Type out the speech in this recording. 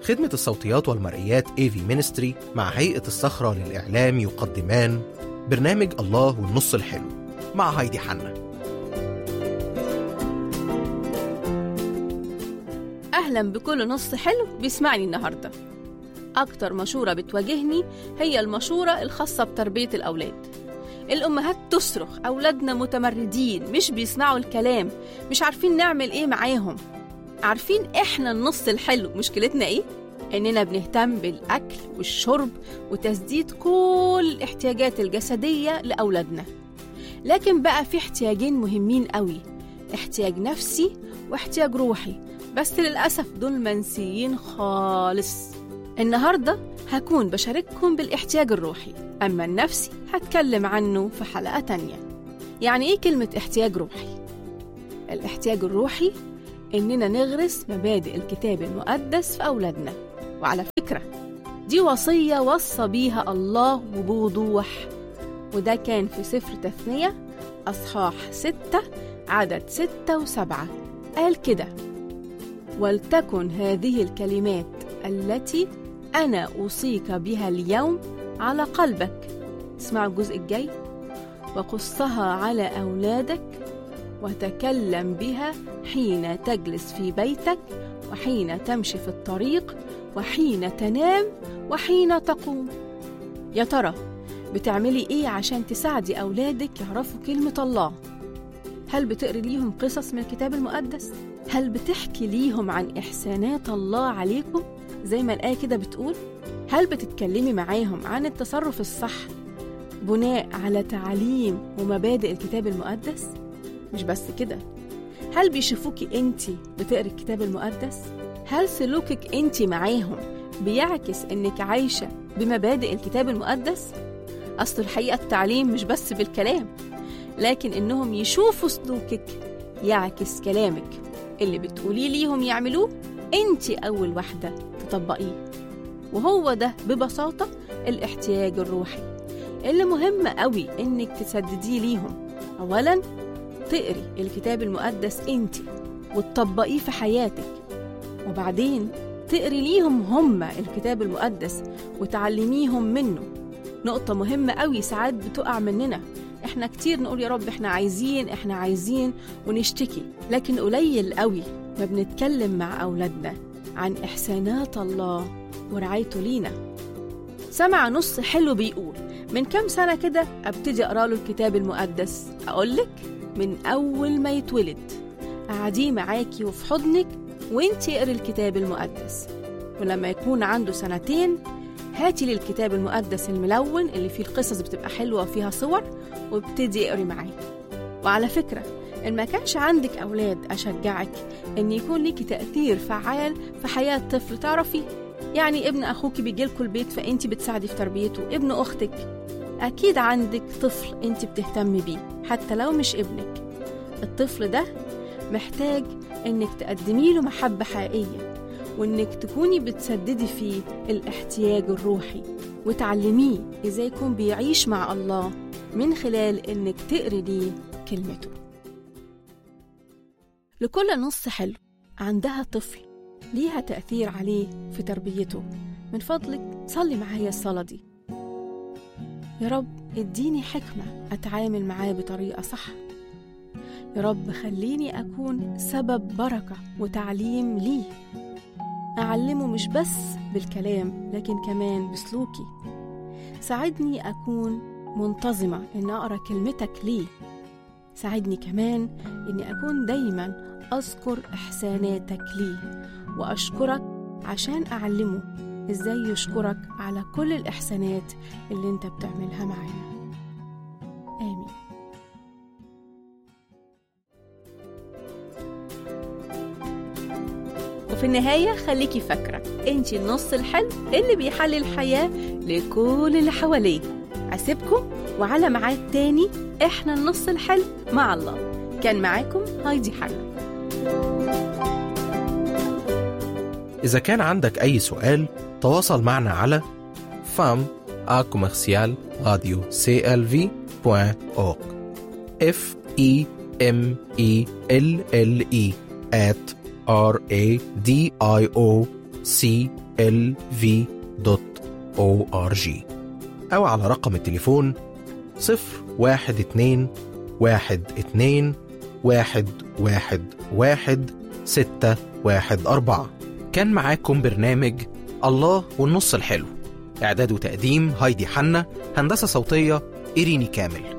خدمة الصوتيات والمرئيات AV Ministry مع هيئة الصخرة للإعلام يقدمان برنامج الله والنص الحلو مع هايدي حنا أهلا بكل نص حلو بيسمعني النهاردة أكتر مشورة بتواجهني هي المشورة الخاصة بتربية الأولاد الأمهات تصرخ أولادنا متمردين مش بيسمعوا الكلام مش عارفين نعمل إيه معاهم عارفين إحنا النص الحلو مشكلتنا إيه؟ إننا بنهتم بالأكل والشرب وتسديد كل الاحتياجات الجسدية لأولادنا لكن بقى في احتياجين مهمين قوي احتياج نفسي واحتياج روحي بس للأسف دول منسيين خالص النهاردة هكون بشارككم بالاحتياج الروحي أما النفسي هتكلم عنه في حلقة تانية يعني إيه كلمة احتياج روحي؟ الاحتياج الروحي إننا نغرس مبادئ الكتاب المقدس في أولادنا وعلى فكرة دي وصية وصى بيها الله وبوضوح وده كان في سفر تثنية أصحاح ستة عدد ستة وسبعة قال كده ولتكن هذه الكلمات التي أنا أوصيك بها اليوم على قلبك اسمعوا الجزء الجاي وقصها على أولادك وتكلم بها حين تجلس في بيتك وحين تمشي في الطريق وحين تنام وحين تقوم يا ترى بتعملي ايه عشان تساعدي أولادك يعرفوا كلمة الله هل بتقري ليهم قصص من الكتاب المقدس؟ هل بتحكي ليهم عن إحسانات الله عليكم؟ زي ما الآية كده بتقول هل بتتكلمي معاهم عن التصرف الصح بناء على تعاليم ومبادئ الكتاب المقدس؟ مش بس كده هل بيشوفوكي انت بتقري الكتاب المقدس؟ هل سلوكك انت معاهم بيعكس انك عايشة بمبادئ الكتاب المقدس؟ أصل الحقيقة التعليم مش بس بالكلام لكن إنهم يشوفوا سلوكك يعكس كلامك اللي بتقولي ليهم يعملوه انت أول واحدة تطبقيه وهو ده ببساطة الاحتياج الروحي اللي مهم قوي انك تسدديه ليهم اولا تقري الكتاب المقدس انت وتطبقيه في حياتك وبعدين تقري ليهم هم الكتاب المقدس وتعلميهم منه نقطة مهمة قوي ساعات بتقع مننا احنا كتير نقول يا رب احنا عايزين احنا عايزين ونشتكي لكن قليل قوي ما بنتكلم مع أولادنا عن إحسانات الله ورعايته لينا سمع نص حلو بيقول من كام سنة كده أبتدي أقرأ له الكتاب المقدس أقولك من أول ما يتولد أعديه معاكي وفي حضنك وانتي اقري الكتاب المقدس ولما يكون عنده سنتين هاتي لي الكتاب المقدس الملون اللي فيه القصص بتبقى حلوة وفيها صور وابتدي اقري معاه وعلى فكرة إن ما كانش عندك أولاد أشجعك إن يكون ليكي تأثير فعال في حياة طفل تعرفي يعني ابن أخوك بيجيلكوا البيت فأنت بتساعدي في تربيته ابن أختك أكيد عندك طفل أنت بتهتمي بيه حتى لو مش ابنك الطفل ده محتاج إنك تقدمي له محبة حقيقية وإنك تكوني بتسددي فيه الاحتياج الروحي وتعلميه إزاي يكون بيعيش مع الله من خلال إنك تقري ليه كلمته لكل نص حلو عندها طفل ليها تأثير عليه في تربيته من فضلك صلي معايا الصلاة دي يا رب اديني حكمة أتعامل معاه بطريقة صح يا رب خليني أكون سبب بركة وتعليم ليه أعلمه مش بس بالكلام لكن كمان بسلوكي ساعدني أكون منتظمة إن أقرأ كلمتك ليه ساعدني كمان إني أكون دايما أذكر إحساناتك ليه وأشكرك عشان أعلمه إزاي يشكرك على كل الإحسانات اللي أنت بتعملها معانا آمين وفي النهاية خليكي فاكرة انتي النص الحلو اللي بيحلي الحياة لكل اللي حواليه أسيبكم وعلى ميعاد تاني احنا النص الحلو مع الله كان معاكم هايدي حنا إذا كان عندك أي سؤال تواصل معنا على fam a commercial radio clv.org f e m e l l e at r a d i o c lv.org أو على رقم التليفون 012 12 واحد واحد واحد ستة واحد أربعة كان معاكم برنامج الله والنص الحلو إعداد وتقديم هايدي حنا هندسة صوتية إيريني كامل